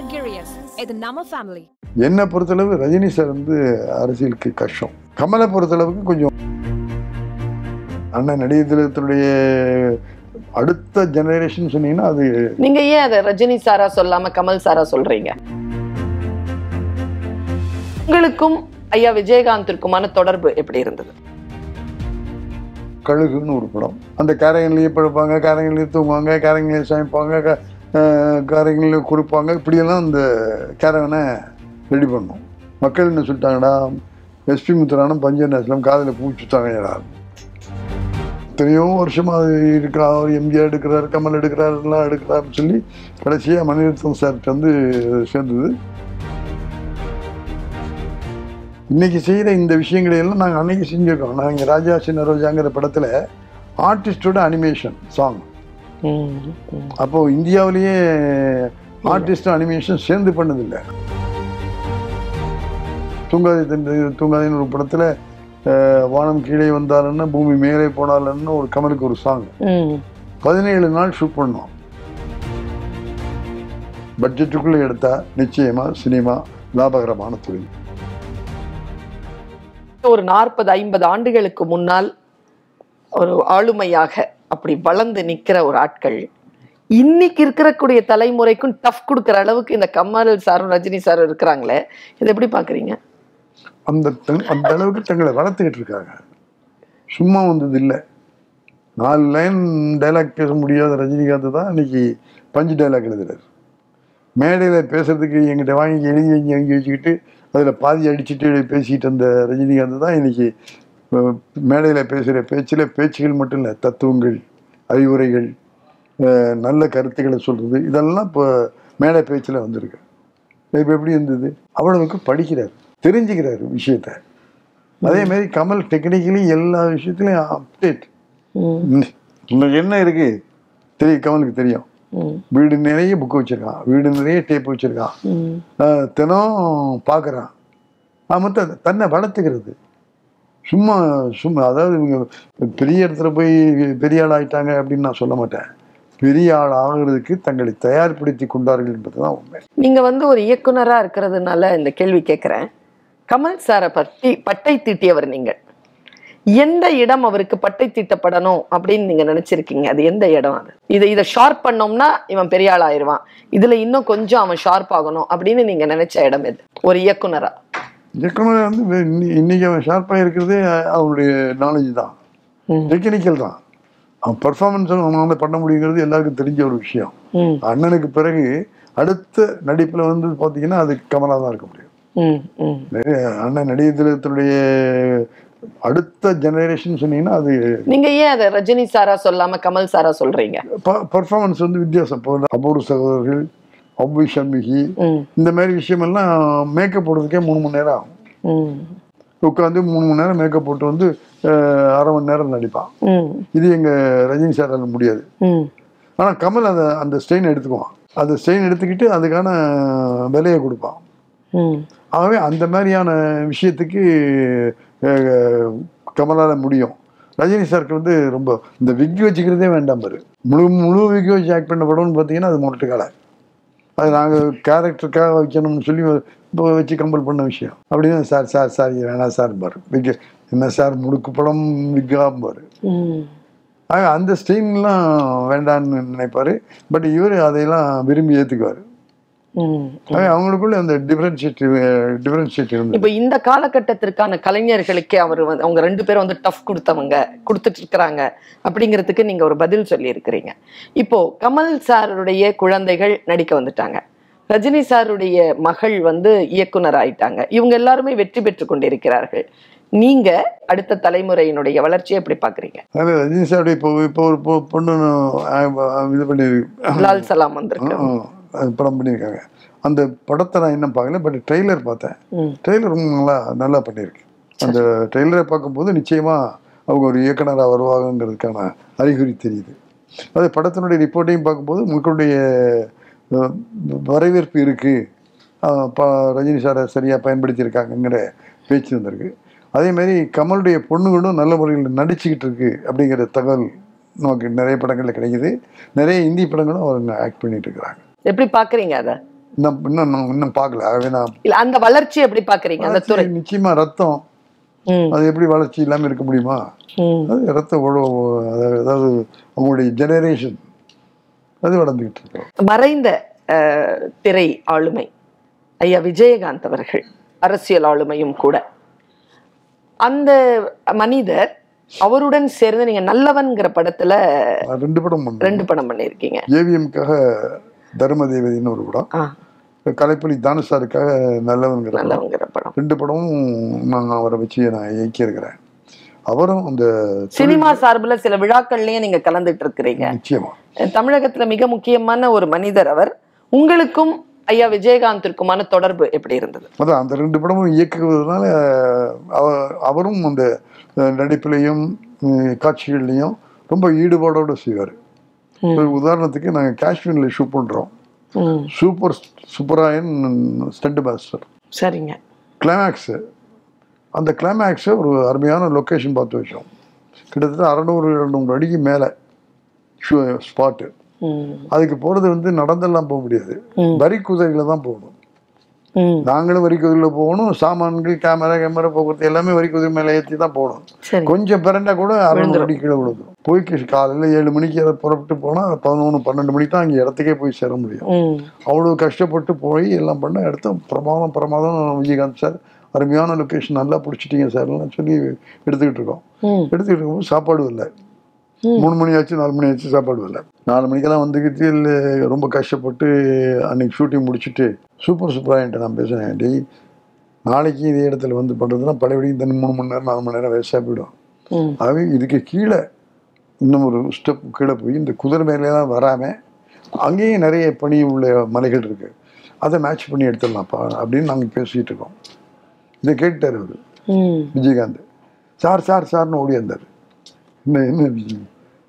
Luxurious இது நம்ம family என்னை பொறுத்தளவு ரஜினி சார் வந்து அரசியலுக்கு கஷ்டம் கமலை பொறுத்தளவுக்கு கொஞ்சம் அண்ணன் நடிகர் திலகத்தினுடைய அடுத்த ஜெனரேஷன் சொன்னீங்கன்னா அது நீங்க ஏன் அதை ரஜினி சாரா சொல்லாம கமல் சாரா சொல்றீங்க உங்களுக்கும் ஐயா விஜயகாந்திற்குமான தொடர்பு எப்படி இருந்தது கழுகுன்னு ஒரு படம் அந்த காரைங்களையே படுப்பாங்க காரைங்களையே தூங்குவாங்க காரைங்களையே சமைப்பாங்க க- அஹ் காரைங்களையே குறிப்பாங்க இப்படியெல்லாம் அந்த கேரவனை ரெடி பண்ணோம் மக்கள் என்ன சொல்லிட்டாங்கடா எஸ்பி முத்துரானும் பஞ்சன் அஸ்லம் காதில் பூச்சுட்டாங்கடா எத்தனையோ வருஷமா அது இருக்கா அவர் எம்ஜிஆர் எடுக்கிறார் கமல் எடுக்கிறார் எல்லாம் எடுக்கிறாருன்னு சொல்லி கடைசியாக மணிரத்னம் சார்கிட்ட வந்து சேர்ந்தது இன்னைக்கு செய்கிற இந்த விஷயங்களை எல்லாம் நாங்கள் அன்னைக்கு செஞ்சுருக்கோம் நாங்கள் ராஜா சின்ன ரோஜாங்கிற படத்தில் ஆர்டிஸ்டோட அனிமேஷன் சாங் அப்போ இந்தியாவிலேயே ஆர்டிஸ்ட் அனிமேஷன் சேர்ந்து பண்ணதில்லை தூங்காதி தண்டு தூங்காதின்னு ஒரு படத்தில் வானம் கீழே வந்தாருன்னு பூமி மேலே போனாலுன்னு ஒரு கமலுக்கு ஒரு சாங் ம். பதினேழு நாள் ஷூட் பண்ணோம் பட்ஜெட்டுக்குள்ளே எடுத்தா நிச்சயமா சினிமா லாபகரமான தொழில் ஒரு நாற்பது ஐம்பது ஆண்டுகளுக்கு முன்னால் ஒரு ஆளுமையாக அப்படி வளர்ந்து நிக்கிற ஒரு ஆட்கள் இன்னைக்கு இருக்கக்கூடிய தலைமுறைக்கும் டஃப் கொடுக்கிற அளவுக்கு இந்த கமல் சாரும் ரஜினி சாரும் இருக்கிறாங்களே இதை எப்படி பாக்குறீங்க அந்த தங்- அந்த அளவுக்கு தங்களை வளர்த்துக்கிட்டு இருக்காங்க சும்மா வந்தது இல்லை நாலு லைன் டைலாக் பேச முடியாத ரஜினிகாந்த் தான் இன்னைக்கு பஞ்சு டைலாக் எழுதுறாரு மேடையில் பேசுறதுக்கு எங்கிட்ட வாங்கி எழுதி வாங்கி வாங்கி வச்சுக்கிட்டு அதில் பாதி அடிச்சுட்டு பேசிக்கிட்டு அந்த ரஜினிகாந்த் தான் இன்னைக்கு மேடையில் பேசுகிற பேச்சில் பேச்சுகள் மட்டும் இல்லை தத்துவங்கள் அறிவுரைகள் அஹ், நல்ல கருத்துக்களை சொல்கிறது இதெல்லாம் இப்போ மேடை பேச்சில் வந்திருக்கு இப்போ எப்படி இருந்தது அவ்வளவுக்கு படிக்கிறார் தெரிஞ்சுக்கிறாரு விஷயத்த அதே மாதிரி கமல் டெக்னிக்கலி எல்லா விஷயத்துலையும் அப்டேட் ம், உங்களுக்கு என்ன இருக்கு தெரியும் கமலுக்கு தெரியும் ம், வீடு நிறைய புக்கு வச்சிருக்கான் வீடு நிறைய டேப் வச்சிருக்கான் ம், ஆஹ் தினம் பார்க்குறான் மொத்தம் தன்னை வளர்த்துக்கிறது சும்மா சும்மா அதாவது இவங்க பெரிய இடத்துல போய் பெரிய ஆள் ஆயிட்டாங்க அப்படின்னு நான் சொல்ல மாட்டேன் பெரிய ஆள் ஆகிறதுக்கு தங்களை தயார்படுத்தி கொண்டார்கள் என்பதுதான் உண்மை நீங்க வந்து ஒரு இயக்குனரா இருக்கிறதுனால இந்த கேள்வி கேட்கிறேன் கமல் சாரை பற்றி பட்டை தீட்டியவர் நீங்கள் எந்த இடம் அவருக்கு பட்டை தீட்டப்படணும் அப்படின்னு நீங்க நினைச்சிருக்கீங்க அது எந்த இடம் அது இதை இதை ஷார்ப் பண்ணோம்னா இவன் பெரிய ஆள் ஆயிருவான் இதுல இன்னும் கொஞ்சம் அவன் ஷார்ப் ஆகணும் அப்படின்னு நீங்க நினைச்ச இடம் எது ஒரு இயக்குனரா இயக்குனர் வந்து வே- இன்னி- இன்னைக்கு அவன் ஷார்ப்பாக இருக்கிறதே அவனுடைய நாலேஜ் தான் ம். டெக்னிக்கல் தான் அவன் பர்ஃபார்மன்ஸ் அவனால பண்ண முடியுங்கிறது எல்லாருக்கும் தெரிஞ்ச ஒரு விஷயம் ம், அண்ணனுக்கு பிறகு அடுத்த நடிப்பில் வந்து பார்த்தீங்கன்னா அது கமலா தான் இருக்க முடியும் ம், ம், நிறைய அண்ணன் நடிகர் திலகத்தினுடைய அடுத்த ஜெனரேஷன் சொன்னீங்கன்னா அது நீங்க ஏன் அதை ரஜினி சாரா சொல்லாம கமல் சாரா சொல்றீங்க பர்ஃபார்மன்ஸ் வந்து வித்தியாசம் இப்போ அபூர்வ சகோதரர்கள் அவ்வி சண்முகி ம், இந்த மாதிரி விஷயமெல்லாம் மேக்கப் போடுறதுக்கே மூணு மணி நேரம் ஆகும் ம், உட்காந்து மூணு மணி நேரம் மேக்கப் போட்டு வந்து அஹ், அரை மணி நேரம் நடிப்பான் ம், இது எங்கள் ரஜினி சாரால முடியாது ம், ஆனால் கமல் அதை அந்த ஸ்ட்ரெயின் எடுத்துக்குவான் அந்த ஸ்ட்ரெயின் எடுத்துக்கிட்டு அதுக்கான விலையை கொடுப்பான் ம், ஆகவே அந்த மாதிரியான விஷயத்துக்கு அஹ், கமலால முடியும் ரஜினி சாருக்கு வந்து ரொம்ப இந்த விக் வச்சுக்கிறதே வேண்டாம் பாரு முழு முழு விக் வச்சு ஆக்ட் பண்ண படம்னு பார்த்தீங்கன்னா அது முரட்டுக்காலை அது நாங்கள் கேரக்டருக்காக வைக்கணும்னு சொல்லி இப்போ வச்சு கம்பல் பண்ண விஷயம் அப்படின்னு சார் சார் சார் இது வேணாம் சார் பாரு விக் என்ன சார் முடுக்கு படம் விக்காம் பாரு ம். ஆக அந்த ஸ்டெயின்லாம் வேண்டான்னு நினைப்பாரு பட் இவர் அதையெல்லாம் விரும்பி ஏற்றுக்குவார் ம். ஆக அவங்களுக்குள்ள அந்த டிஃபரன்ஷியேட் டிஃபரன்ஷியேட் இருந்தது இப்ப இந்த காலகட்டத்திற்கான கலைஞர்களுக்கே அவர் வந்து அவங்க ரெண்டு பேரும் வந்து டஃப் கொடுத்தவங்க கொடுத்துட்டு இருக்கிறாங்க அப்படிங்கிறதுக்கு நீங்க ஒரு பதில் சொல்லி இருக்கிறீங்க இப்போ கமல் சாருடைய குழந்தைகள் நடிக்க வந்துட்டாங்க ரஜினி சாருடைய மகள் வந்து இயக்குனர் ஆயிட்டாங்க இவங்க எல்லாருமே வெற்றி பெற்று கொண்டிருக்கிறார்கள் நீங்க அடுத்த தலைமுறையினுடைய வளர்ச்சியை எப்படி பாக்குறீங்க அதாவது ரஜினி சார் இப்போ இப்போ ஒரு பொ- பொண்ணு அஹ், இது பண்ணி லால் சலாம் வந்திருக்கு அஹ், அது படம் பண்ணியிருக்காங்க அந்த படத்தை நான் இன்னும் பார்க்கல பட் ட்ரெய்லர் பார்த்தேன் ம். ட்ரெய்லர் ரொம்ப நல்லா நல்லா பண்ணியிருக்கு அந்த ட்ரெய்லரை பார்க்கும்போது நிச்சயமா அவங்க ஒரு இயக்குனராக வருவாங்கங்கிறதுக்கான அறிகுறி தெரியுது அது படத்தினுடைய ரிப்போர்ட்டையும் பார்க்கும்போது மக்களுடைய அஹ், வரவேற்பு இருக்கு அஹ், ப ரஜினி சாரை சரியாக பயன்படுத்தியிருக்காங்கங்கிற பேச்சு வந்திருக்கு அதே மாதிரி கமலுடைய பொண்ணுகளும் நல்ல முறையில் நடிச்சுக்கிட்டு இருக்கு அப்படிங்கிற தகவல் நமக்கு நிறைய படங்களில் கிடைக்குது நிறைய இந்தி படங்களும் அவங்க ஆக்ட் பண்ணிட்டு இருக்கிறாங்க எப்படி பாக்குறீங்க அத இன்னும் இன்னும் நான் இன்னும் பார்க்கல ஆகவே நான் இல்ல அந்த வளர்ச்சி எப்படி பாக்குறீங்க அந்த துறை வளர்ச்சி நிச்சயமா ரத்தம் ம், அது எப்படி வளர்ச்சி இல்லாம இருக்க முடியுமா ம், அது ரத்த உழவு அதாவது அதாவது அவங்களுடைய ஜெனரேஷன் அது வளர்ந்துகிட்டு இருக்கோம் மறைந்த அஹ், திரை ஆளுமை ஐயா விஜயகாந்த் அவர்கள் அரசியல் ஆளுமையும் கூட அந்த மனிதர் அவருடன் சேர்ந்து நீங்க நல்லவன்கிற படத்துல நான் ரெண்டு படம் பண்ணேன் ரெண்டு படம் பண்ணியிருக்கீங்க ஏவிஎம்காக தர்ம தேவதைன்னு ஒரு படம் ஆ, கலைப்பள்ளி தானுசாருக்காக நல்லவன்கிற படம் நல்லவங்கிற படம் ரெண்டு படமும் நான் அவரை வச்சு நான் இயக்கியிருக்கிறேன் அவரும் அந்த சினிமா சார்புல சில விழாக்கள்லயும் நீங்க கலந்துட்டு இருக்கிறீங்க நிச்சயமா தமிழகத்துல மிக முக்கியமான ஒரு மனிதர் அவர் உங்களுக்கும் ஐயா விஜயகாந்திற்குமான தொடர்பு எப்படி இருந்தது அதான் அந்த ரெண்டு படமும் இயக்குவதனால அவ- அவரும் அந்த அஹ், நடிப்புலையும் உம், காட்சிகள்லையும் ரொம்ப ஈடுபாடோட செய்வார் ம். ஒரு உதாரணத்துக்கு நாங்கள் காஷ்மீர்ல ஷூட் பண்றோம் ம், சூப்பர் சுப்பராயன் ஸ்டண்ட் மாஸ்டர் சரிங்க கிளைமேக்ஸு அந்த கிளைமேக்ஸை ஒரு அருமையான லொக்கேஷன் பார்த்து வச்சோம் கிட்டத்தட்ட அறநூறு எழுநூறு அடிக்கு மேலே ஸ்பாட்டு ம், அதுக்கு போகிறது வந்து நடந்தெல்லாம் போக முடியாது ம். வரி குதிரையில் தான் போகணும் ம், நாங்களும் வரி குதிரையில் போகணும் சாமான்கள் கேமரா கேமரா போக்குவரத்து எல்லாமே வரி குதிரை மேலே ஏற்றி தான் போகணும் சரி கொஞ்சம் பிறண்டா கூட அறுநூறு அடி கீழே விழுதும் போய் காலையில் ஏழு மணிக்கு அதை புறப்பட்டு போனால் பதினொன்று பன்னெண்டு மணிக்கு தான் அங்கே இடத்துக்கே போய் சேர முடியும் ம், அவ்வளோ கஷ்டப்பட்டு போய் எல்லாம் பண்ண எடுத்து பிரமாதம் பிரமாதம் விஜயகாந்த் சார் அருமையான லொக்கேஷன் நல்லா பிடிச்சிட்டீங்க சார்லாம் சொல்லி எடுத்துக்கிட்டு இருக்கோம் ம், எடுத்துக்கிட்டு இருக்கும்போது சாப்பாடு இல்லை ம். மூணு மணி ஆச்சு நாலு மணி ஆச்சு சாப்பாடு இல்லை நாலு மணிக்கெல்லாம் வந்துக்கிட்டு இல்லை ரொம்ப கஷ்டப்பட்டு அன்னைக்கு ஷூட்டிங் முடிச்சுட்டு சூப்பர் சூப்பராகிட்ட நான் பேசுனேன் டேய் நாளைக்கு இதே இடத்துல வந்து பண்ணுறதுனா பழையபடியும் தண்ணி மூணு மணி நேரம் நாலு மணி நேரம் வேஸ்ட்டாக போயிடும் ம், ஆகவே இதுக்கு கீழே இன்னும் ஒரு ஸ்டெப் கீழே போய் இந்த குதிரை மேலேலாம் வராமல் அங்கேயும் நிறைய பனி உள்ள மலைகள் இருக்கு அதை மேட்ச் பண்ணி எடுத்துடலாம்ப்பா அப்படின்னு நாங்கள் பேசிகிட்டு இருக்கோம் இதை கேட்டார் அவர் ம், விஜயகாந்த் சார் சார் சார்னு ஓடி வந்தார் என்ன என்ன விஜய்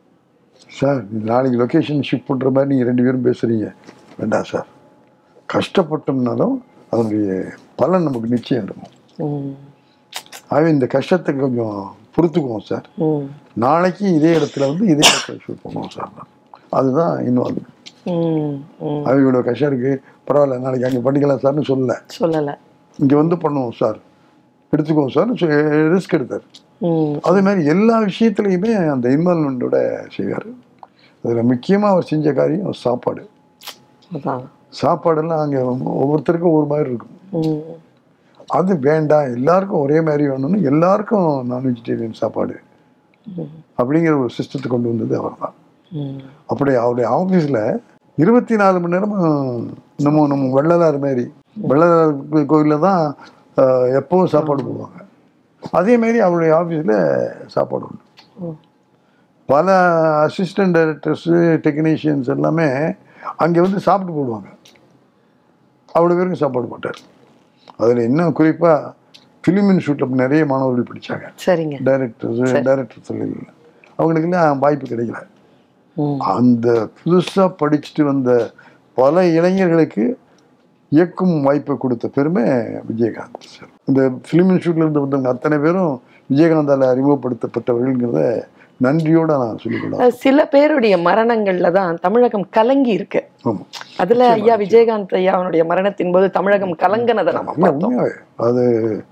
சார் நாளைக்கு லொக்கேஷன் ஷிஃப்ட் பண்ணுற மாதிரி நீங்கள் ரெண்டு பேரும் பேசுகிறீங்க வேண்டாம் சார் கஷ்டப்பட்டோம்னாலும் அதனுடைய பலன் நமக்கு நிச்சயம் இருக்கும் ம், ஆகவே இந்த கஷ்டத்தை கொஞ்சம் பொறுத்துக்குவோம் சார் ம், நாளைக்கு இதே இடத்துல வந்து இதே இடத்துல ஷூட் பண்ணுவோம் சார் அதுதான் இன்வால்வ் ம், ம். அது இவ்வளோ கஷ்டம் இருக்குது பரவாயில்ல நாளைக்கு அங்கே பண்ணிக்கலாம் சார்னு சொல்லல சொல்லல இங்கே வந்து பண்ணுவோம் சார் எடுத்துக்குவோம் சார் ரிஸ்க் எடுத்தார் ம், அதே மாதிரி எல்லா விஷயத்துலையுமே அந்த இன்வால்மெண்ட்டோட செய்வார் அதில் முக்கியமாக அவர் செஞ்ச காரியம் சாப்பாடு அதான் சாப்பாடெல்லாம் அங்கே ஒவ்வொருத்தருக்கும் ஒரு மாதிரி இருக்கும் ம், அது வேண்டாம் எல்லாருக்கும் ஒரே மாதிரி வேணும்னு எல்லாருக்கும் நான் வெஜிடேரியன் சாப்பாடு ம், அப்படிங்கிற ஒரு சிஸ்டத்தை கொண்டு வந்தது அவர் தான் ம். அப்படி அவருடைய ஆஃபீஸில் இருபத்தி நாலு மணி நேரமும் நம்ம நம்ம வெள்ளலார் மாதிரி வெள்ளலார் கோயிலில் தான் ஆஹ், எப்பவும் சாப்பாடு போடுவாங்க அதே மாதிரி அவருடைய ஆஃபீஸில் சாப்பாடு உண்டு ம். பல அசிஸ்டன்ட் டைரக்டர்ஸு டெக்னீஷியன்ஸ் எல்லாமே அங்கே வந்து சாப்பிட்டு போடுவாங்க அவ்வளோ பேருக்கு சாப்பாடு போட்டார் அதில் இன்னும் குறிப்பாக ஃபிலிம் இன்ஸ்டியூட்டில் நிறைய மாணவர்கள் படித்தாங்க சரிங்க டைரக்டர்ஸ் டைரக்டர் தொழில் அவங்களுக்கெல்லாம் வாய்ப்பு கிடைக்கல ம், அந்த புதுசாக படிச்சுட்டு வந்த பல இளைஞர்களுக்கு இயக்கும் வாய்ப்பை கொடுத்த பெருமை விஜயகாந்த் சார் இந்த ஃபிலிம் இன்ஸ்டியூட்ல இருந்து வந்தவங்க அத்தனை பேரும் விஜயகாந்தால் அறிமுகப்படுத்தப்பட்டவர்கள்ங்கிறத நன்றியோட நான் சொல்லிக்கலாம் அஹ் சில பேருடைய மரணங்கள்ல தான் தமிழகம் கலங்கி இருக்கு ஆமாம் அதுல ஐயா விஜயகாந்த் ஐயா அவனுடைய மரணத்தின் போது தமிழகம் கலங்கினதை நம்ம இல்ல, பார்த்தோம் உண்மையாவே. அது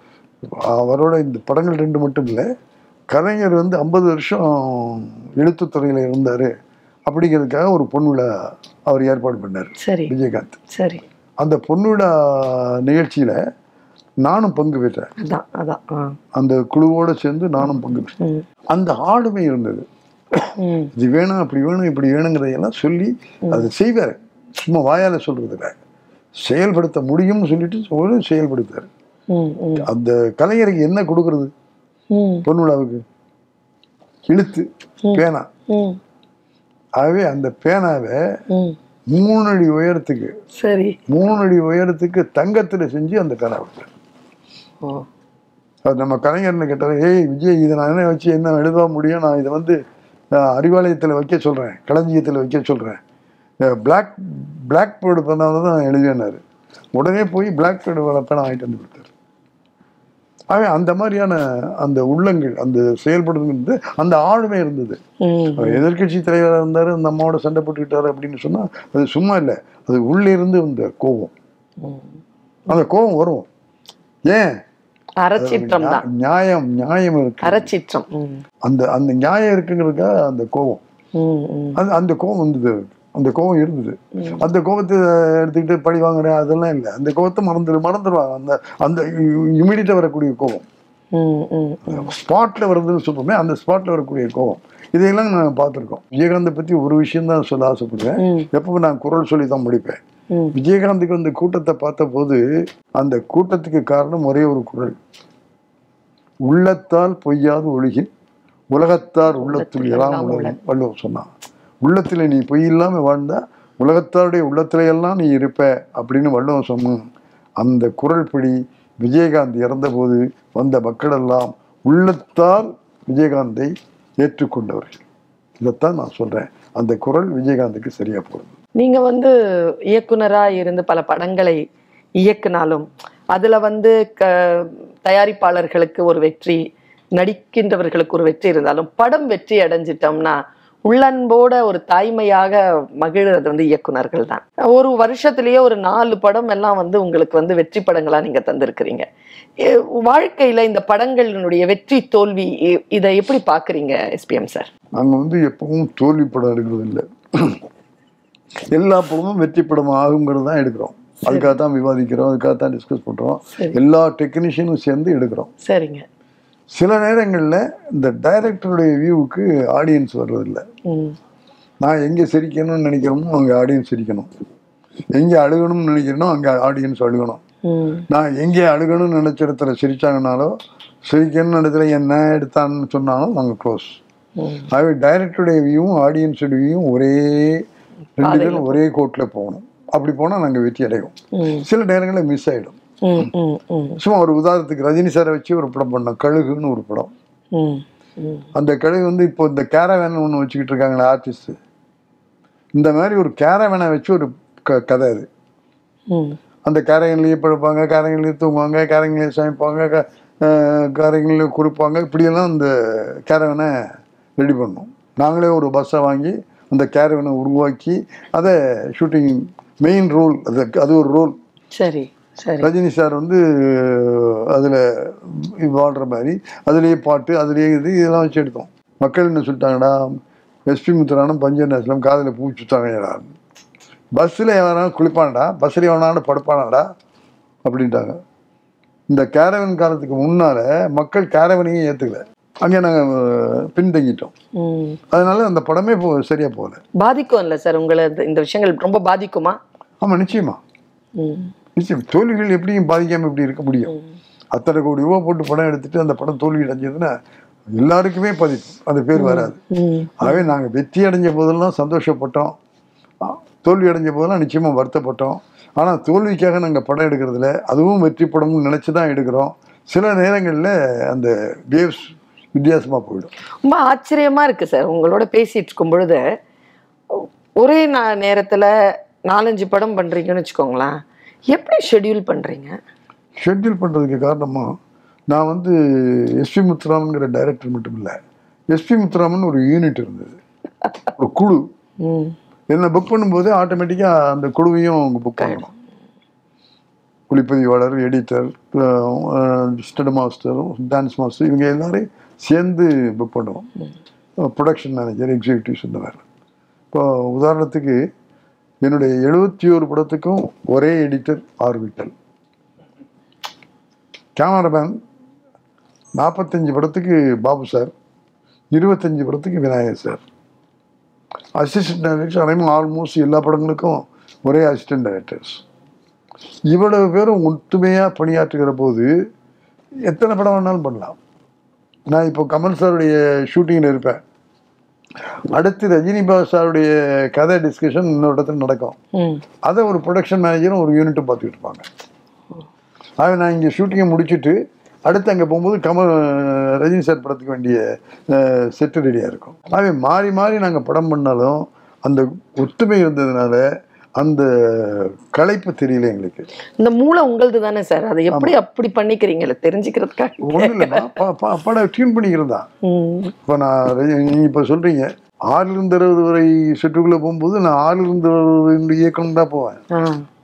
அவரோட இந்த படங்கள் ரெண்டு மட்டும் இல்லை கலைஞர் வந்து ஐம்பது வருஷம் எழுத்துத்துறையில் இருந்தார் அப்படிங்கிறதுக்காக ஒரு பொன்விழா அவர் ஏற்பாடு பண்ணார் சரி விஜயகாந்த் சரி அந்த பொன்விழா நிகழ்ச்சியில் நானும் பங்கு பெற்றேன் அதான் அதான் ஆ. அந்த குழுவோடு சேர்ந்து நானும் பங்கு பெற்றேன் ம், அந்த ஆளுமை இருந்தது ம், இது வேணும் அப்படி வேணும் இப்படி வேணுங்கிறதையெல்லாம் சொல்லி அதை செய்வார் சும்மா வாயால் சொல்றது இல்ல செயல்படுத்த முடியும்னு சொல்லிட்டு ஒரு செயல்படுத்தார் ம், ம், அந்த கலைஞருக்கு என்ன கொடுக்கறது ம், பொன்விழாவுக்கு இழுத்து பேனா ம், ஆகவே அந்த பேனாவை ம். மூணு அடி உயரத்துக்கு சரி மூணு அடி உயரத்துக்கு தங்கத்துல செஞ்சு அந்த பேனா கொடுத்தார் ஓ அது நம்ம கலைஞர்னு கேட்டார் ஏய் விஜய் இதை நான் என்ன வச்சு என்ன எழுத முடியும் நான் இதை வந்து அஹ், அறிவாலயத்தில் வைக்க சொல்கிறேன் களஞ்சியத்தில் வைக்க சொல்கிறேன் பிளாக் பிளாக் பேர்டு பண்ணாத தான் எழுதினார் உடனே போய் பிளாக் பேர்டு பேனா வாங்கிட்டு வந்து கொடுத்தாரு ஆகவே அந்த மாதிரியான அந்த உள்ளங்கள் அந்த செயல்படுறது அந்த ஆளுமை இருந்தது ம், அவர் எதிர்க்கட்சி தலைவராக இருந்தார் அந்த அம்மாவோட சண்டை போட்டுக்கிட்டாரு அப்படின்னு சொன்னால் அது சும்மா இல்லை அது உள்ளே இருந்து வந்த கோபம் அந்த கோபம் வரும் ஏன் அறச்சீற்றம் தான் நியாயம் நியாயம் இருக்கு அறச்சீற்றம் ம். அந்த அந்த நியாயம் இருக்குங்கிறதுக்காக அந்த கோபம் ம், ம். அந்த அந்த கோபம் வந்தது அந்த கோபம் இருந்தது அந்த கோபத்தை எடுத்துக்கிட்டு பழி வாங்குறேன் அதெல்லாம் இல்லை அந்த கோபத்தை மறந்துடு மறந்துடுவாங்க அந்த அந்த இமீடியட்டா வரக்கூடிய கோபம் ம், ம். ஸ்பாட்ல வருதுன்னு சொல்றோமே அந்த ஸ்பாட்ல வரக்கூடிய கோபம் இதையெல்லாம் நான் பார்த்துருக்கோம் விஜயகாந்தை பத்தி ஒரு விஷயம் தான் சொல்ல ஆசைப்படுவேன் ம், எப்பவும் நான் குரல் சொல்லி தான் முடிப்பேன் ம். விஜயகாந்துக்கு அந்த கூட்டத்தை பார்த்த போது அந்த கூட்டத்துக்கு காரணம் ஒரே ஒரு குரல் உள்ளத்தால் பொய்யாது ஒழுகின் உலகத்தார் உள்ளத்துள் எல்லாம் உலகம் வள்ளுவர் சொன்னான் உள்ளத்துல நீ பொய் இல்லாம வாழ்ந்தா உலகத்தாருடைய உள்ளத்துல எல்லாம் நீ இருப்ப அப்படின்னு வள்ளுவன் சொன்னான் அந்த குரல் படி விஜயகாந்த் இறந்தபோது வந்த மக்கள் எல்லாம் உள்ளத்தால் விஜயகாந்தை ஏற்றுக்கொண்டவர்கள் இதைத்தான் நான் சொல்றேன் அந்த குரல் விஜயகாந்துக்கு சரியா போகுது நீங்க வந்து இயக்குனரா இருந்து பல படங்களை இயக்குனாலும் அதுல வந்து க தயாரிப்பாளர்களுக்கு ஒரு வெற்றி நடிக்கின்றவர்களுக்கு ஒரு வெற்றி இருந்தாலும் படம் வெற்றி அடைஞ்சிட்டோம்னா உள்ளன்போட ஒரு தாய்மையாக மகிழ்றது வந்து இயக்குனர்கள் தான் ஒரு வருஷத்திலேயே ஒரு நாலு படம் எல்லாம் வந்து உங்களுக்கு வந்து வெற்றி படங்களா நீங்க தந்திருக்கிறீங்க எ- வாழ்க்கையில இந்த படங்களினுடைய வெற்றி தோல்வி இ- இதை எப்படி பாக்குறீங்க எஸ்பிஎம் சார் நாங்க வந்து எப்பவும் தோல்வி படம் எடுக்கிறது இல்லை எல்லா படமும் வெற்றி படம் ஆகுங்கிறது தான் எடுக்கிறோம் அதுக்காக தான் விவாதிக்கிறோம் அதுக்காக தான் டிஸ்கஸ் பண்றோம் சரி. எல்லா டெக்னீஷியனும் சேர்ந்து எடுக்கிறோம் சரிங்க சில நேரங்கள்ல இந்த டைரக்டருடைய வியூவுக்கு ஆடியன்ஸ் வர்றதில்லை ம் நான் எங்க சிரிக்கணும்னு நினைக்கிறோமோ அங்க ஆடியன்ஸ் சிரிக்கணும் எங்க அழுகணும்னு நினைக்கிறேனோ அங்க ஆடியன்ஸ் அழுகணும் ம் நான் எங்கே அழுகணும்னு நினைச்ச இடத்துல சிரிச்சாங்கனாலோ சிரிக்கணும்னு இடத்துல என்ன எடுத்தான்னு சொன்னாலும் நாங்கள் க்ளோஸ் ம் ஆகவே டைரக்டருடைய வியூவும் ஆடியன்ஸோட வியூவும் ஒரே ரெண்டு பேரும் ஒரே கோட்டில் போகணும் அப்படி போனால் நாங்கள் வெற்றி அடைவோம் ம் சில நேரங்களில் மிஸ் ஆகிடும் ம் ம் ம் சும்மா ஒரு உதாரணத்துக்கு ரஜினி சாரை வச்சு ஒரு படம் பண்ணோம் கழுகுன்னு ஒரு படம் ம் ம் அந்த கழுகு வந்து இப்போ இந்த கேரவேன் ஒன்று வச்சுக்கிட்டு இருக்காங்களே ஆர்டிஸ்ட் இந்த மாதிரி ஒரு கேரவேனை வச்சு ஒரு க கதை அது ம் அந்த காரைங்களையே படுப்பாங்க காரைங்களையே தூங்குவாங்க காரைங்களையே சமைப்பாங்க க- அஹ் காரைங்களையே குறிப்பாங்க இப்படியெல்லாம் அந்த கேரவனை ரெடி பண்ணோம் நாங்களே ஒரு பஸ்ஸை வாங்கி அந்த கேரவனை உருவாக்கி அதை ஷூட்டிங் மெயின் ரோல் அது அது ஒரு ரோல் சரி சரி ரஜினி சார் வந்து அதில் வாழ்கிற மாதிரி அதுலேயே பாட்டு அதுலேயே இது இதெல்லாம் வச்சு எடுத்தோம் மக்கள் என்ன சொல்லிட்டாங்கடா எஸ்பி முத்துரானும் பஞ்சன் அஸ்லம் காதில் பூ சுத்தாங்கடா பஸ்ஸில் எவனாலும் குளிப்பானடா பஸ்ஸில் எவனாலும் படுப்பானாடா அப்படின்ட்டாங்க இந்த கேரவன் காலத்துக்கு முன்னால் மக்கள் கேரவனையும் ஏற்றுக்கல அங்கே நாங்கள் பின்தங்கிட்டோம் ம் அதனால அந்த படமே போ சரியாக போகல பாதிக்கும் இல்ல சார் உங்களை இது- இந்த விஷயங்கள் ரொம்ப பாதிக்குமா ஆமாம் நிச்சயமா ம் நிச்சயம் தோல்விகள் எப்படியும் பாதிக்காமல் எப்படி இருக்க முடியும் அத்தனை கோடி ரூபா போட்டு படம் எடுத்துட்டு அந்த படம் தோல்வி அடைஞ்சதுன்னா எல்லாருக்குமே பாதிப்பு அந்த பேர் வராது ம் ஆகவே நாங்கள் வெற்றி அடைஞ்ச போதெல்லாம் சந்தோஷப்பட்டோம் ஆ, தோல்வி அடைஞ்ச போதெல்லாம் நிச்சயமாக வருத்தப்பட்டோம் ஆனால் தோல்விக்காக நாங்கள் படம் எடுக்கிறதுல அதுவும் வெற்றி படம்னு நினச்சி தான் எடுக்கிறோம் சில நேரங்களில் அந்த வேவ்ஸ் வித்தியாசமாக போயிடும் ரொம்ப ஆச்சரியமா இருக்கு சார் உங்களோட பேசிட்டு இருக்கும் பொழுது ஒரே நா- நேரத்துல நாலஞ்சு படம் பண்றீங்கன்னு வச்சுக்கோங்களேன் எப்படி ஷெட்யூல் பண்றீங்க ஷெட்யூல் பண்ணுறதுக்கு காரணமாக நான் வந்து எஸ்பி முத்துராமன்கிற டைரக்டர் மட்டும் இல்லை எஸ்பி முத்துராமன் ஒரு யூனிட் இருந்தது ஒரு குழு ம் என்னை புக் பண்ணும்போது ஆட்டோமேட்டிக்காக அந்த குழுவையும் அவங்க புக் பண்ணணும் ஒளிப்பதிவாளர் editor stunt master dance master இவங்க எல்லாரையும் சேர்ந்து புக் பண்ணுவோம் ப்ரொடக்ஷன் மேனேஜர் எக்ஸிக்யூட்டிவ்ஸ் இந்த மாதிரி இப்போ உதாரணத்துக்கு என்னுடைய எழுபத்தி ஒரு படத்துக்கும் ஒரே எடிட்டர் ஆர் விட்டல் கேமராமேன் நாற்பத்தஞ்சு படத்துக்கு பாபு சார் இருபத்தஞ்சு படத்துக்கு விநாயகர் சார் அசிஸ்டன்ட் டைரக்டர்ஸ் அனைவரும் ஆல்மோஸ்ட் எல்லா படங்களுக்கும் ஒரே அசிஸ்டன்ட் டைரக்டர்ஸ் இவ்வளவு பேரும் ஒத்துமையாக பணியாற்றுகிற போது எத்தனை படம் வேணாலும் பண்ணலாம் நான் இப்போ கமல் சாருடைய ஷூட்டிங்கில் இருப்பேன் அடுத்து ரஜினி பாபு சாருடைய கதை டிஸ்கஷன் இன்னொரு இடத்துல நடக்கும் ம் அதை ஒரு ப்ரொடக்ஷன் மேனேஜரும் ஒரு யூனிட்டும் பார்த்துக்கிட்டு இருப்பாங்க ஆக நான் இங்கே ஷூட்டிங்கை முடிச்சுட்டு அடுத்து அங்கே போகும்போது கமல் ரஜினி சார் படத்துக்கு வேண்டிய செட்டு ரெடியாக இருக்கும் ஆகவே மாறி மாறி நாங்கள் படம் பண்ணாலும் அந்த ஒத்துமை இருந்ததுனால அந்த களைப்பு தெரியல எங்களுக்கு இந்த மூளை உங்களது தானே சார் அதை எப்படி அப்படி பண்ணிக்கிறீங்களே தெரிஞ்சுக்கிறதுக்காக ஒன்றும் இல்லைம்மா ப- ப- படம் டியூன் பண்ணிக்கிறது தான் ம் இப்போ நான் நீங்கள் இப்போ சொல்கிறீங்க ஆறிலிருந்து அறுபது வரை சுற்றுக்குள்ளே போகும்போது நான் ஆறிலிருந்து அறுபது இயக்கணும் தான் போவேன் ஆ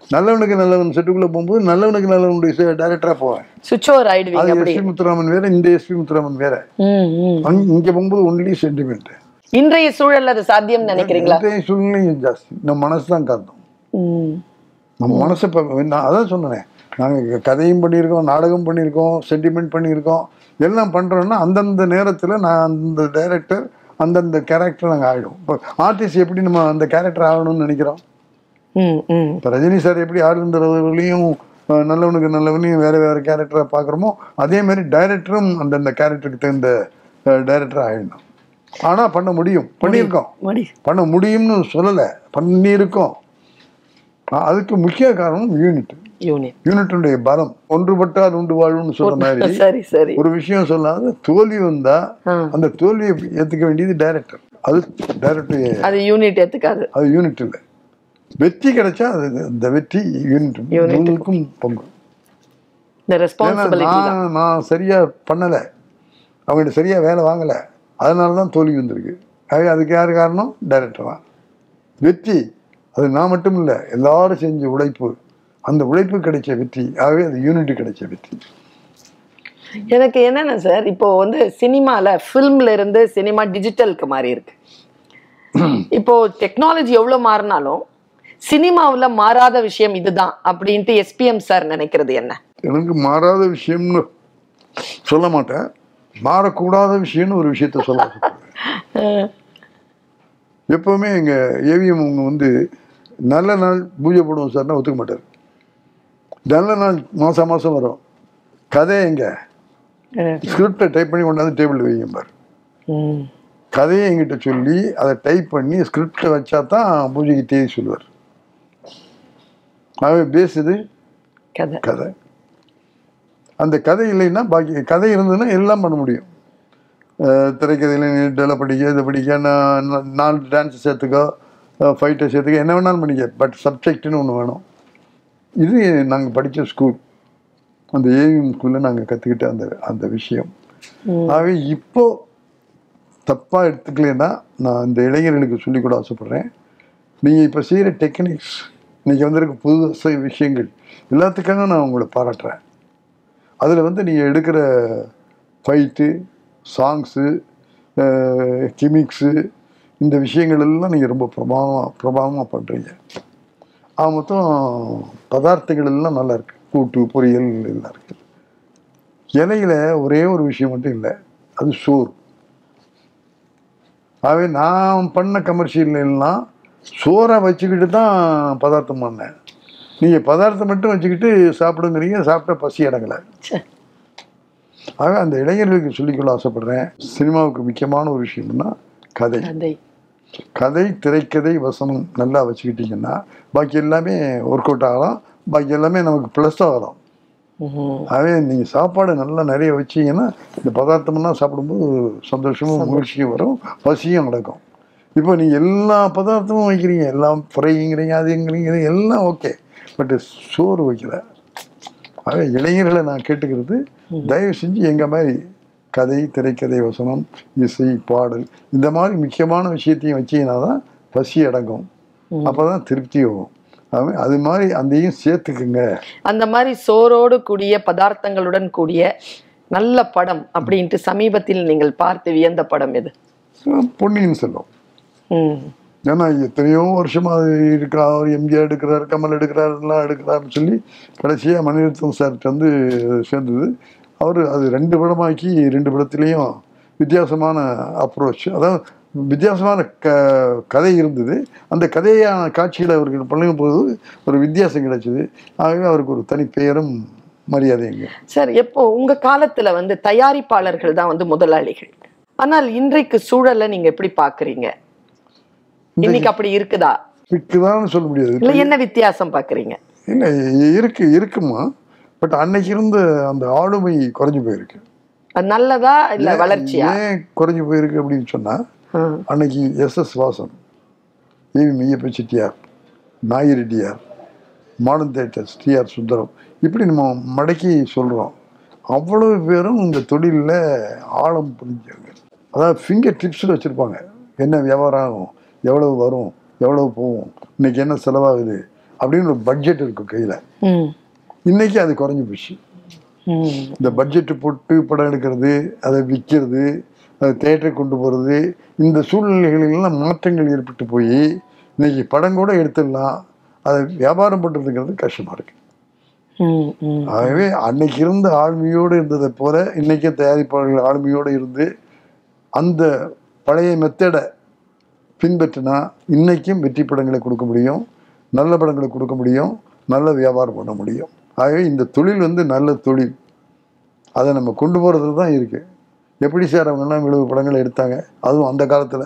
நல்லவனுக்கு நல்லவன் செட்டுக்குள்ள போகும்போது நல்லவனுக்கு நல்லவனுடைய டைரக்டரா போவேன் சுவிட்ச் ஓவர் ஆயிடுவீங்க அது அப்படி எஸ்பி முத்துராமன் வேற இந்த எஸ்பி முத்துராமன் வேற ம், ம். அங்க இங்க போகும்போது ஒன்லி சென்டிமெண்ட் இன்றைய சூழல்ல அது சாத்தியம் நினைக்கிறீங்களா சூழ்நிலையும் ஜாஸ்தி நம்ம மனசு தான் காரணம் ம். நம்ம மனசை இப்போ நான் அதான் சொன்னேன் நாங்கள் கதையும் பண்ணியிருக்கோம் நாடகம் பண்ணியிருக்கோம் சென்டிமெண்ட் பண்ணியிருக்கோம் எல்லாம் பண்ணுறோன்னா அந்தந்த நேரத்தில் நான் அந்த டைரக்டர் அந்தந்த கேரக்டர் நாங்கள் ஆகிடும் இப்போ ஆர்டிஸ்ட் எப்படி நம்ம அந்த கேரக்டர் ஆகணும்னு நினைக்கிறோம் ம், ம். இப்போ ரஜினி சார் எப்படி ஆளுன்றவர்களையும் அஹ், நல்லவனுக்கு நல்லவனையும் வேறு வேறு கேரக்டராக பார்க்குறோமோ அதே மாதிரி டைரக்டரும் அந்தந்த கேரக்டருக்கு தகுந்த டைரக்டர் ஆகிடணும் ஆனால் பண்ண முடியும் பண்ணியிருக்கோம் மடி பண்ண முடியும்னு சொல்லலை பண்ணியிருக்கோம் அஹ், அதுக்கு முக்கிய காரணம் யூனிட் யூனிட் யூனிட்டுடைய பலம் ஒன்றுபட்டால் உண்டு வாழ்வுன்னு சொல்ற மாதிரி சரி சரி ஒரு விஷயம் சொல்லாத தோல்வி வந்தா ஆ. அந்த தோல்வியை ஏத்துக்க வேண்டியது டைரக்டர் அது டைரக்டர் அது யூனிட் ஏத்துக்காது அது யூனிட் இல்லை வெற்றி கிடைச்சா அது அந்த வெற்றி யூனிட் Unit. உங்களுக்கும் பங்கு இந்த ஏன்னா ரெஸ்பான்சிபிலிட்டி தான் நான் நான் சரியா பண்ணல அவங்ககிட்ட சரியா வேலை வாங்கல அதனால தான் தோல்வி வந்திருக்கு ஆகவே அதுக்கு யார் காரணம் டைரக்டர் தான் வெற்றி அது நான் மட்டும் இல்லை எல்லாரும் செஞ்ச உழைப்பு அந்த உழைப்பு கிடைச்ச வெற்றி ஆகவே அது யூனிட் கிடைச்ச வெற்றி எனக்கு என்னன்னா சார் இப்போ வந்து சினிமால ஃபிலிம்ல இருந்து சினிமா டிஜிட்டலுக்கு மாறி இருக்கு இப்போ டெக்னாலஜி எவ்வளவு மாறினாலும் சினிமாவுல மாறாத விஷயம் இதுதான் அப்படின்ட்டு எஸ்பிஎம் சார் நினைக்கிறது என்ன எனக்கு மாறாத விஷயம்னு சொல்ல மாட்டேன் மாறக்கூடாத விஷயம்னு ஒரு விஷயத்த சொல்ல ஆசைப்படுறேன். எப்பவுமே எங்க ஏவிஎம் அவங்க வந்து நல்ல நாள் பூஜை போடுவோம் சார்னா ஒத்துக்க மாட்டார் நல்ல நாள் மாசம் மாசம் வரும் கதை எங்க ஸ்கிரிப்டை டைப் பண்ணி கொண்டாந்து டேபிள் வைங்க பாரு ம். கதையை என்கிட்ட சொல்லி அதை டைப் பண்ணி ஸ்கிரிப்டை வச்சா தான் பூஜைக்கு தேதி சொல்லுவார் ஆகவே பேசுது கதை கதை அந்த கதை இல்லைன்னா பாக்கி கதை இருந்ததுன்னா எல்லாம் பண்ண முடியும் அஹ் திரைக்கதையில் நீட்டெல்லாம் படிக்க இதை படிக்க நான் நான் நாலு டான்ஸ் சேர்த்துக்கோ ஃபைட்டை சேர்த்துக்க என்ன வேணாலும் பண்ணிக்க பட் சப்ஜெக்ட்னு ஒன்று வேணும் இது நாங்கள் படித்த ஸ்கூல் அந்த ஏவிஎம் ஸ்கூலில் நாங்கள் கற்றுக்கிட்ட அந்த அந்த விஷயம் ஆகவே இப்போ தப்பாக எடுத்துக்கலைன்னா நான் இந்த இளைஞர்களுக்கு சொல்லிக் கூட ஆசைப்பட்றேன் நீங்கள் இப்போ செய்கிற டெக்னிக்ஸ் இன்னைக்கு வந்திருக்க புது விஷயங்கள் எல்லாத்துக்காக நான் உங்களை பாராட்டுறேன் அதில் வந்து நீங்கள் எடுக்கிற ஃபைட்டு சாங்ஸு கிமிக்ஸு இந்த விஷயங்கள் எல்லாம் நீங்கள் ரொம்ப பிரபாவமாக பிரபாவமாக பண்ணுறீங்க ஆக மொத்தம் பதார்த்தங்கள் எல்லாம் நல்லா இருக்கு கூட்டு பொரியல் எல்லாம் இருக்கு இலையில ஒரே ஒரு விஷயம் மட்டும் இல்லை அது சோறு ஆகவே நான் பண்ண கமர்ஷியல் எல்லாம் சோறை வச்சுக்கிட்டு தான் பதார்த்தம் பண்ணேன் நீங்கள் பதார்த்தம் மட்டும் வச்சுக்கிட்டு சாப்பிடுங்கிறீங்க சாப்பிட்டா பசி அடங்கலை ச்சே. ஆக அந்த இளைஞர்களுக்கு சொல்லிக்கொள்ள ஆசைப்படுறேன் சினிமாவுக்கு முக்கியமான ஒரு விஷயம்னா கதை கதை கதை திரைக்கதை வசனம் நல்லா வச்சுக்கிட்டீங்கன்னா பாக்கி எல்லாமே ஒர்க் அவுட் ஆகலாம் பாக்கி எல்லாமே நமக்கு ப்ளஸ் ஆகலாம் ம்ஹும். அதே நீங்கள் சாப்பாடு நல்லா நிறைய வச்சீங்கன்னா இந்த பதார்த்தமெல்லாம் சாப்பிடும்போது சந்தோஷமும் மகிழ்ச்சியும் வரும் பசியும் நடக்கும் இப்போ நீங்கள் எல்லா பதார்த்தமும் வைக்கிறீங்க எல்லாம் ஃப்ரைங்கிறீங்க அதுங்கிறீங்க இது எல்லாம் ஓகே பட் சோறு வைக்கல ஆக இளைஞர்களை நான் கேட்டுக்கிறது தயவு செஞ்சு எங்கள் மாதிரி கதை திரைக்கதை வசனம் இசை பாடல் இந்த மாதிரி முக்கியமான விஷயத்தையும் வச்சீங்கன்னா தான் பசி அடங்கும் அப்போ தான் திருப்தி ஆகும் அது அது மாதிரி அதையும் சேர்த்துக்குங்க அந்த மாதிரி சோரோடு கூடிய பதார்த்தங்களுடன் கூடிய நல்ல படம் அப்படின்ட்டு சமீபத்தில் நீங்கள் பார்த்து வியந்த படம் எது பொன்னியின் செல்வம் ம். ஏன்னா எத்தனையோ வருஷமா அது இருக்கா அவர் எம்ஜிஆர் எடுக்கிறார் கமல் எடுக்கிறார் எல்லாம் எடுக்கிறாருன்னு சொல்லி கடைசியாக மணிரத்னம் சார்கிட்ட வந்து சேர்ந்தது அவர் அது ரெண்டு படமாக்கி ரெண்டு படத்துலேயும் வித்தியாசமான அப்ரோச் அதாவது வித்தியாசமான க கதை இருந்தது அந்த கதையான காட்சியில் அவர்கள் பண்ணும் போது ஒரு வித்தியாசம் கிடைச்சது ஆகவே அவருக்கு ஒரு தனி பெயரும் மரியாதைங்க சார் எப்போ உங்க காலத்துல வந்து தயாரிப்பாளர்கள் தான் வந்து முதலாளிகள் ஆனால் இன்றைக்கு சூழலை நீங்க எப்படி பாக்குறீங்க இன்னைக்கு அப்படி இருக்குதா இருக்குதான்னு சொல்ல முடியாது இல்ல என்ன வித்தியாசம் பாக்குறீங்க இல்லை இருக்கு இருக்குமா பட் அன்னைக்கு இருந்த அந்த ஆளுமை குறைஞ்சு போயிருக்கு அது நல்லதா இல்ல வளர்ச்சியா ஏன் குறைஞ்சு போயிருக்கு அப்படின்னு சொன்னா ஆ. அன்னைக்கு S S Vasan AV Meiyappa Chettiar Nagireddiar Modern Theatres TR Sundaram இப்படி நம்ம மடக்கி சொல்றோம் அவ்வளவு பேரும் இந்த தொழிலில் ஆழம் புரிஞ்சவங்க அதாவது ஃபிங்கர் டிப்ஸில் வச்சுருப்பாங்க என்ன வியாபாரம் ஆகும் எவ்வளவு வரும் எவ்வளவு போகும் இன்னைக்கு என்ன செலவாகுது அப்படின்னு ஒரு பட்ஜெட் இருக்கும் கையில ம் இன்னைக்கு அது குறைஞ்சு போச்சு ம் இந்த பட்ஜெட் போட்டு படம் எடுக்கிறது அதை விற்கிறது அதை தேட்டருக்கு கொண்டு போகிறது இந்த சூழ்நிலைகளெல்லாம் மாற்றங்கள் ஏற்பட்டு போய் இன்னைக்கு படம் கூட எடுத்துடலாம் அதை வியாபாரம் பண்ணுறதுங்கிறது கஷ்டமாக இருக்கு ம் ம் ஆகவே அன்னைக்கு இருந்த ஆளுமையோடு இருந்ததை போல இன்னைக்கே தயாரிப்பாளர்கள் ஆளுமையோடு இருந்து அந்த பழைய மெத்தடை பின்பற்றினா இன்னைக்கும் வெற்றி படங்களை கொடுக்க முடியும் நல்ல படங்களை கொடுக்க முடியும் நல்ல வியாபாரம் பண்ண முடியும் ஆகவே இந்த தொழில் வந்து நல்ல தொழில் அதை நம்ம கொண்டு போகிறது தான் இருக்கு எப்படி சார் அவங்கெல்லாம் இவ்வளவு படங்களை எடுத்தாங்க அதுவும் அந்த காலத்தில்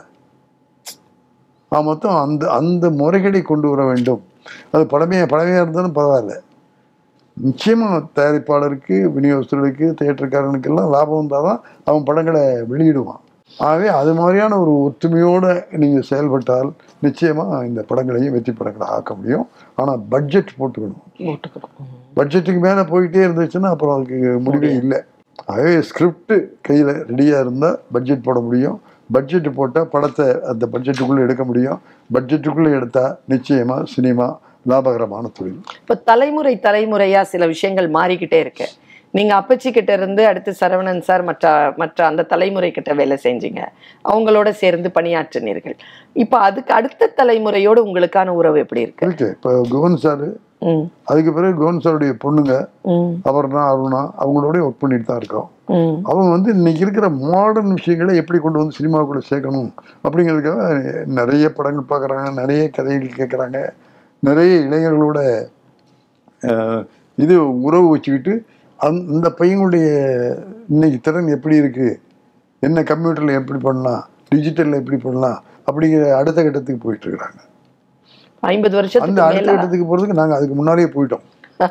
ஆ மொத்தம் அந்த அந்த முறைகளை கொண்டு வர வேண்டும் அது பழமையாக பழமையாக இருந்தாலும் பரவாயில்ல நிச்சயமா தயாரிப்பாளருக்கு விநியோகஸ்தர்களுக்கு தேட்டருக்காரனுக்கெல்லாம் லாபம் வந்தால் தான் அவன் படங்களை வெளியிடுவான் ஆகவே அது மாதிரியான ஒரு ஒற்றுமையோடு நீங்கள் செயல்பட்டால் நிச்சயமா இந்த படங்களையும் வெற்றி படங்களை ஆக்க முடியும் ஆனால் பட்ஜெட் போட்டுக்கணும் போட்டுக்கிறோம் ம். பட்ஜெட்டுக்கு மேலே போயிட்டே இருந்துச்சுன்னா அப்புறம் அதுக்கு முடிவே இல்லை ஆகவே ஸ்கிரிப்ட் கையில் ரெடியாக இருந்தால் பட்ஜெட் போட முடியும் பட்ஜெட் போட்டால் படத்தை அந்த பட்ஜெட்டுக்குள்ளே எடுக்க முடியும் பட்ஜெட்டுக்குள்ளே எடுத்தால் நிச்சயமாக சினிமா லாபகரமான தொழில் இப்ப தலைமுறை தலைமுறையா சில விஷயங்கள் மாறிக்கிட்டே இருக்கு நீங்க அப்பச்சி கிட்ட இருந்து அடுத்து சரவணன் சார் மற்ற மற்ற அந்த தலைமுறை கிட்ட வேலை செஞ்சீங்க அவங்களோட சேர்ந்து பணியாற்றினீர்கள் இப்ப அதுக்கு அடுத்த தலைமுறையோடு உங்களுக்கான உறவு எப்படி இருக்கு இருக்கு இப்போ குவன் சார் ம் அதுக்கு பிறகு குவன் சாருடைய பொண்ணுங்க ம் அபர்ணா அருணா அவங்களோட ஒர்க் பண்ணிட்டு தான் இருக்கோம் ம் அவங்க வந்து இன்னைக்கு இருக்கிற மாடர்ன் விஷயங்களை எப்படி கொண்டு வந்து சினிமாவுக்குள்ள சேர்க்கணும் அப்படிங்கிறதுக்காக நிறைய படங்கள் பார்க்குறாங்க நிறைய கதைகள் கேட்குறாங்க நிறைய இளைஞர்களோட அஹ், இது உறவு வச்சுக்கிட்டு அந் இந்த பையனுடைய இன்னைக்கு திறன் எப்படி இருக்கு என்ன கம்ப்யூட்டரில் எப்படி பண்ணலாம் டிஜிட்டலில் எப்படி பண்ணலாம் அப்படிங்கிற அடுத்த கட்டத்துக்கு போயிட்டு இருக்கிறாங்க ஐம்பது அந்த வருஷத்துக்கு அடுத்த மேல கட்டத்துக்கு போகிறதுக்கு நாங்கள் அதுக்கு முன்னாடியே போயிட்டோம்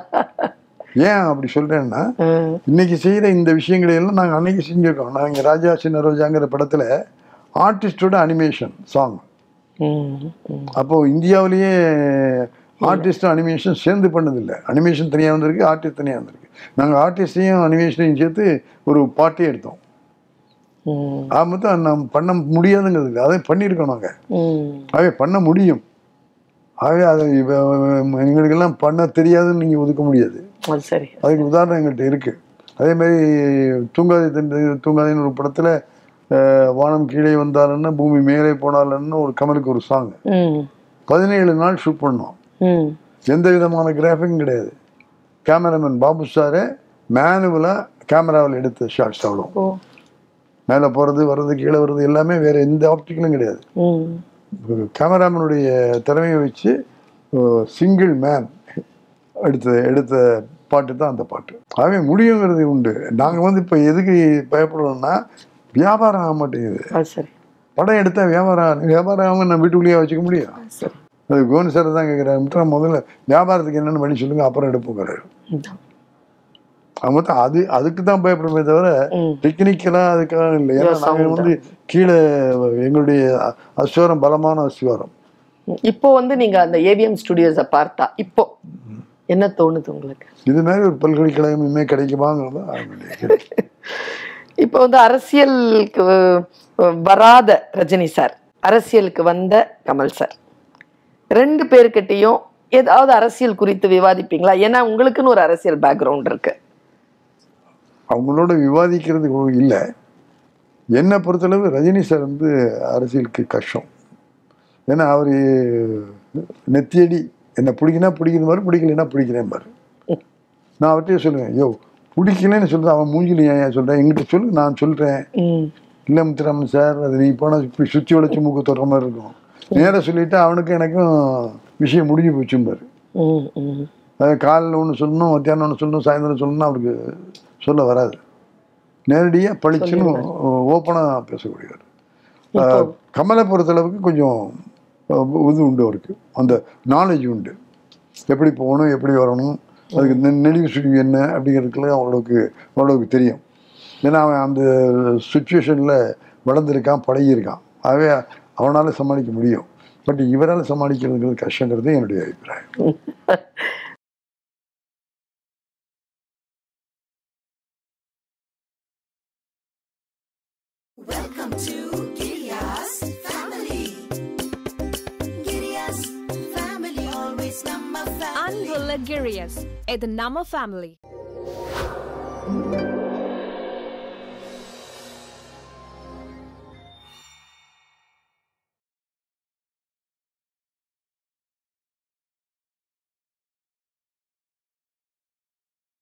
ஏன் அப்படி சொல்றேன்னா ம், இன்னைக்கு செய்கிற இந்த விஷயங்களை எல்லாம் நாங்கள் அன்னைக்கு செஞ்சுருக்கோம் நாங்கள் ராஜா சின்ன ரோஜாங்கிற படத்தில் ஆர்டிஸ்டோட அனிமேஷன் சாங் ம், ம். அப்போது இந்தியாவிலேயே ஆர்டிஸ்டும் அனிமேஷன் சேர்ந்து பண்ணதில்லை அனிமேஷன் தனியாக வந்திருக்கு ஆர்டிஸ்ட் தனியாக வந்திருக்கு நாங்கள் ஆர்டிஸ்டையும் அனிமேஷனையும் சேர்த்து ஒரு பாட்டே எடுத்தோம் ம், ஆக மொத்தம் நம்ம பண்ண முடியாதுங்கிறது இல்லை அதை பண்ணியிருக்கோம் நாங்கள் ம். ஆகவே பண்ண முடியும் ஆகவே அதை இப்ப, எங்களுக்கெல்லாம் பண்ண தெரியாதுன்னு நீங்கள் ஒதுக்க முடியாது அது சரி அதுக்கு உதாரணம் எங்கள்கிட்ட இருக்கு அதே மாதிரி தூங்காதி தண்டு தூங்காதின்னு ஒரு படத்துல அஹ், வானம் கீழே வந்தாலுன்னு பூமி மேலே போனாலுன்னு ஒரு கமலுக்கு ஒரு சாங் ம், பதினேழு நாள் ஷூட் பண்ணோம் ம். எந்த விதமான கிராஃபிக்கும் கிடையாது கேமராமேன் பாபு சாரே மேனுவலாக கேமராவில் எடுத்த ஷாட்ஸ் அவ்வளோ ஓ மேலே போகிறது வர்றது கீழே வர்றது எல்லாமே வேற எந்த ஆப்டிக்கலும் கிடையாது ம், கேமராமேனுடைய திறமையை வச்சு சிங்கிள் மேன் எடுத்த எடுத்த பாட்டு தான் அந்த பாட்டு ஆகவே முடியுங்கிறது உண்டு நாங்கள் வந்து இப்போ எதுக்கு பயப்படுறோம்னா வியாபாரம் ஆக மாட்டேங்குது அது சரி படம் எடுத்தால் வியாபாரம் ஆகணும். வியாபாரம் ஆகாமல் நான் வீட்டுக்குள்ளேயே வச்சுக்க முடியும் சரி அது கோன் சார் தான் கேட்குறாரு முதல்ல வியாபாரத்துக்கு என்னென்னு பண்ணி சொல்லுங்க அப்புறம் எடுப்போங்கிறாரு ம், அவங்க மொத்தம் அது அதுக்கு தான் பயப்படுமே தவிர ம். டெக்னிக்கலாக அதுக்காக இல்லை ஏன்னா Yeah, நாங்கள் sound வந்து கீழே எங்களுடைய அஸ்வாரம் பலமான அஸ்வாரம் இப்போ வந்து நீங்க அந்த ஏவிஎம் ஸ்டுடியோஸை பார்த்தா இப்போ என்ன தோணுது உங்களுக்கு இது மாதிரி ஒரு பல்கலைக்கழகம் இனிமேல் கிடைக்குமாங்கிறது தான் அவங்களுடைய கேள்வி. இப்போ வந்து அரசியலுக்கு அஹ், வராத ரஜினி சார் அரசியலுக்கு வந்த கமல் சார் ரெண்டு பேர்கிட்டயும் ஏதாவது அரசியல் குறித்து விவாதிப்பீங்களா ஏன்னா உங்களுக்குன்னு ஒரு அரசியல் பேக்ரவுண்ட் இருக்கு அவங்களோட விவாதிக்கிறது இல்லை என்னை பொறுத்தளவு ரஜினி சார் வந்து அரசியலுக்கு கஷ்டம் ஏன்னா அவர் நெத்தியடி என்னை பிடிக்கினா பிடிக்கிற மாதிரி பிடிக்கலைன்னா பிடிக்கிறேன் பாரு நான் அவர்கிட்டயே சொல்லுவேன் யோ பிடிக்கலன்னு சொல்றது அவன் மூஞ்சில ஏன் ஏன் சொல்கிறேன் எங்கிட்ட சொல்லு நான் சொல்கிறேன் ம், இல்லை முத்துராமன் சார் அது நீ போனால் இப்படி சுற்றி வளைச்சு மூக்கு தொடுற மாதிரி இருக்கும் நேராக சொல்லிட்டு அவனுக்கும் எனக்கும் விஷயம் முடிஞ்சு போச்சும்பாரு ம், ம். அதாவது காலையில் ஒன்று சொல்லணும் மத்தியானம் ஒன்று சொல்லணும் சாயந்தரம் சொல்லணும் அவருக்கு சொல்ல வராது நேரடியாக பளிச்சுன்னு ஓப்பனாக பேசக்கூடியவர் இப்போ அஹ், கமலை பொறுத்தளவுக்கு கொஞ்சம் அஹ், இது உண்டு அவருக்கு அந்த நாலேஜ் உண்டு எப்படி போகணும் எப்படி வரணும் அதுக்கு நெ- நெளிவு சுழிவு என்ன அப்படிங்கிறதுக்குலாம் அவ்வளோக்கு அவ்வளோக்கு தெரியும் ஏன்னா அவன் அந்த சுச்சுவேஷனில் வளர்ந்துருக்கான் பழகியிருக்கான் ஆகவே அவனால் சமாளிக்க முடியும் பட் இவரால் சமாளிக்கிறதுங்கிறது கஷ்டங்கிறது என்னுடைய அபிப்பிராயம் Welcome to Giriya's family. Giriya's family, always number Villa Girius. It's the Nama family.